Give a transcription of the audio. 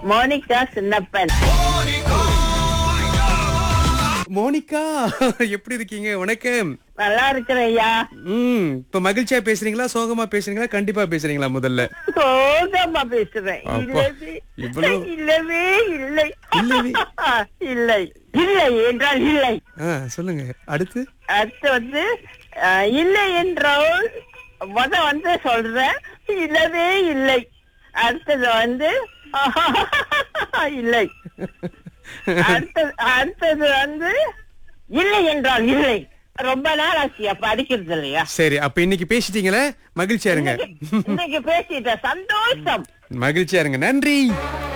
Monica Chinnappan Monica எப்படி இருக்கீங்க வணக்கம் நல்லா இருக்கிறேன் ஐயா ம் இப்ப மகிழ்ச்சியா பேசுறீங்களா சோகமா பேசுறீங்களா கண்டிப்பா பேசுறீங்களா முதல்ல சோகமா பேசுறேன் அப்பா, இல்லவே இவ்வளவு- இல்லவே இல்லை இல்லவே? இல்லை இல்லை என்றால் இல்லை ஆ, சொல்லுங்க அடுத்து அடுத்து வந்து அஹ், இல்லை என்றால் முத வந்து சொல்றேன் இல்லவே இல்லை அடுத்தது வந்து இல்லை அடுத்தது அடுத்தது வந்து இல்லை என்றால் இல்லை ரொம்ப நாள் ஆச்சு அப்ப அடிக்கிறது இல்லையா சரி அப்ப இன்னைக்கு பேசிட்டீங்களே மகிழ்ச்சியா இருங்க இன்னைக்கு பேசிட்ட சந்தோஷம் மகிழ்ச்சியா இருங்க நன்றி